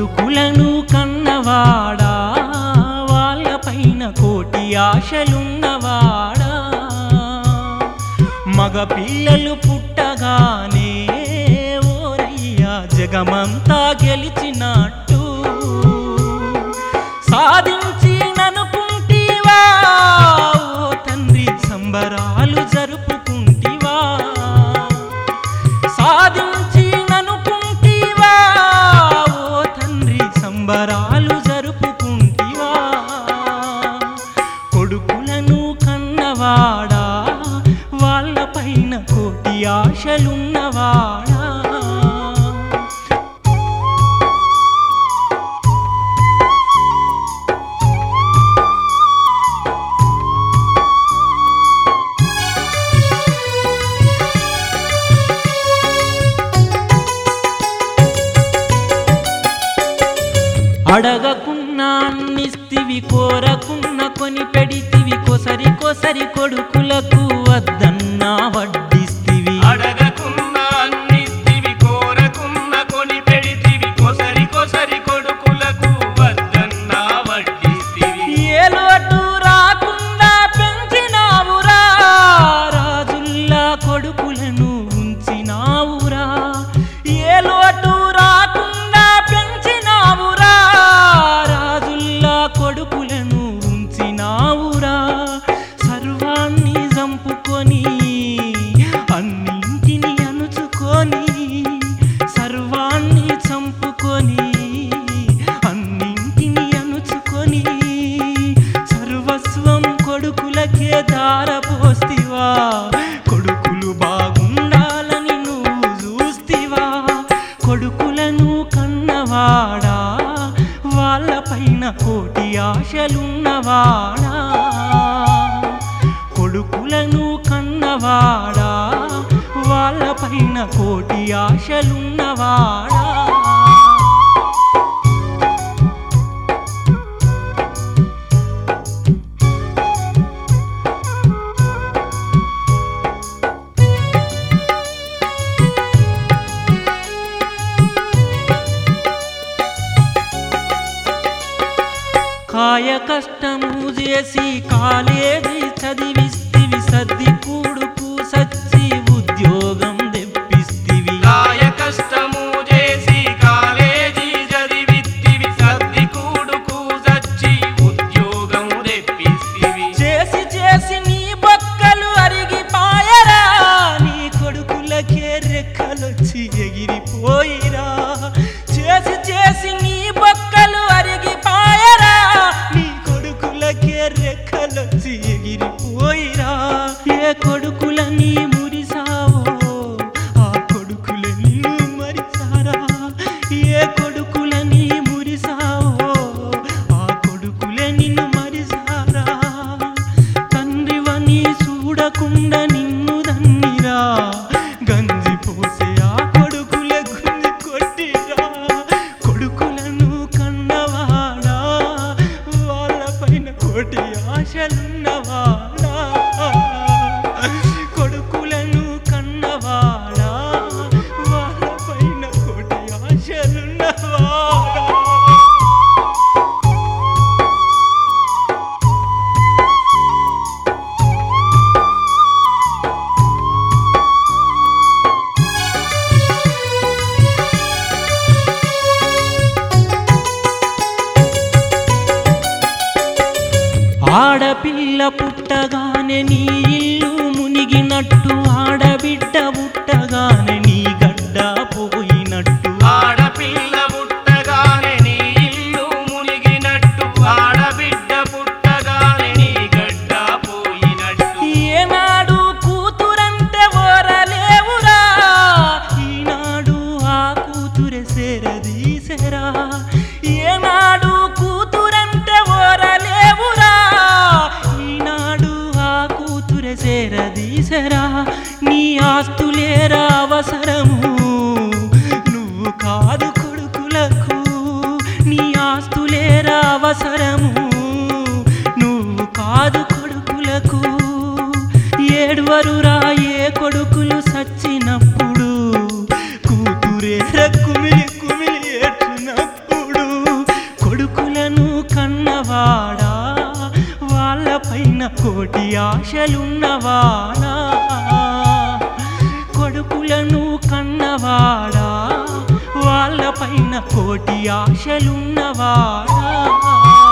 కొడుకులను కన్నవాడా వాళ్ళపైన కోటి ఆశలున్నవాడా మగ పిల్లలు పుట్టగానే ఓరయ్యా జగమంతా గెలిచినట్టు సాధించి ననుకుంటివా ఓ తండ్రి సంబరాలు జరుపుకుంటివా సాధించి ననుకుంటివా ఓ తండ్రి సంబరాలు జరుపుకుంటివా కొడుకులను కన్నవాడా వాళ్ళపైన కోటి ఆశలున్నవాడా అడగకున్నా అన్నిస్తివి కోరకున్న కొని పెడితివి కొసరి కొసరి కొడుకులకు వద్దన్నా వడ్డిస్తివి అడగకున్న అన్నిస్తివి కోరకున్న కొని పెడితివి కొసరి కొసరి కొడుకులకు వద్దన్నా వడ్డిస్తివి ఏ లోటు రాకుండా పెంచినావురా రాజుల్లా కొడుకులను ఉంచినావురా ఏ లోటు రాకుండా పెంచినావురా రాజుల్లా కొడుకులను ఉంచినావురా సర్వాన్ని చంపుకొని అన్నింటిని అణుచుకొని సర్వాన్ని చంపుకొని అన్నింటిని అణుచుకొని సర్వస్వం కొడుకులకే దారపోస్తివా కొడుకులు బాగుండాలని నువ్వు చూస్తివా కొడుకులను కన్నవాడా వాళ్ళపైన కోటి ఆశలున్నవాడా కొడుకులను కన్నవాడా వాళ్ళపైన కోటి ఆశలున్నవాడా కాయ కష్టము చేసి కాలేజీ చదివిస్తివి సర్ది కూడుకు సచ్చి ఉద్యోగం తెప్పిస్తివి కాయ కష్టము చేసి కాలేజీ చదివిత్తివి సర్ది కూడుకు సచ్చి ఉద్యోగం తెప్పిస్తివి చేసి చేసి నీ బొక్కలు అరిగిపాయరా నీ కొడుకులకే రెక్కలొచ్చి ఎగిరిపోయిరా చేసి చేసి నీ బొక్కలు అరిగిపాయరా నీ కొడుకులకే రెక్కలొచ్చి ఎగిరిపోయిరా ఏ కొడుకులని మురిసావో ఆ కొడుకులని మరిసారా ఏ కొడుకులని మురిసావో ఆ కొడుకులే నిన్ను మరిసారా తండ్రివని చూడకుండా నిన్ను దన్నిరా గంజి పోసే ఆ కొడుకులే గుంజి కొట్టిరా కొడుకులను కన్నవాడా వాళ్ళపైన కోటి ఆశలున్నవాడా కొడుకులను కన్నవాడా వాళ్ళపైన కోటి ఆశలున్నవాడా ఆడపిల్ల పుట్టగానే నీ ఇల్లు మునిగినట్టు ఆడబిడ్డ పుట్టగానే నీ గడ్డ పోయినట్టు ఆడపిల్ల పుట్టగానే నీ ఇల్లు మునిగినట్టు ఆడబిడ్డ పుట్టగానే నీ గడ్డ పోయినట్టు ఏనాడు కూతురంటే ఓరలేవురా ఈనాడు ఆ కూతురె సేరదీసెరా ఏనాడు కూతురంటే ఓరలేవురా ఈనాడు ఆ కూతురె సేరదీసెరా ఉన్నవాడా వాళ్ళపైన కోటి ఆశలున్నవాడా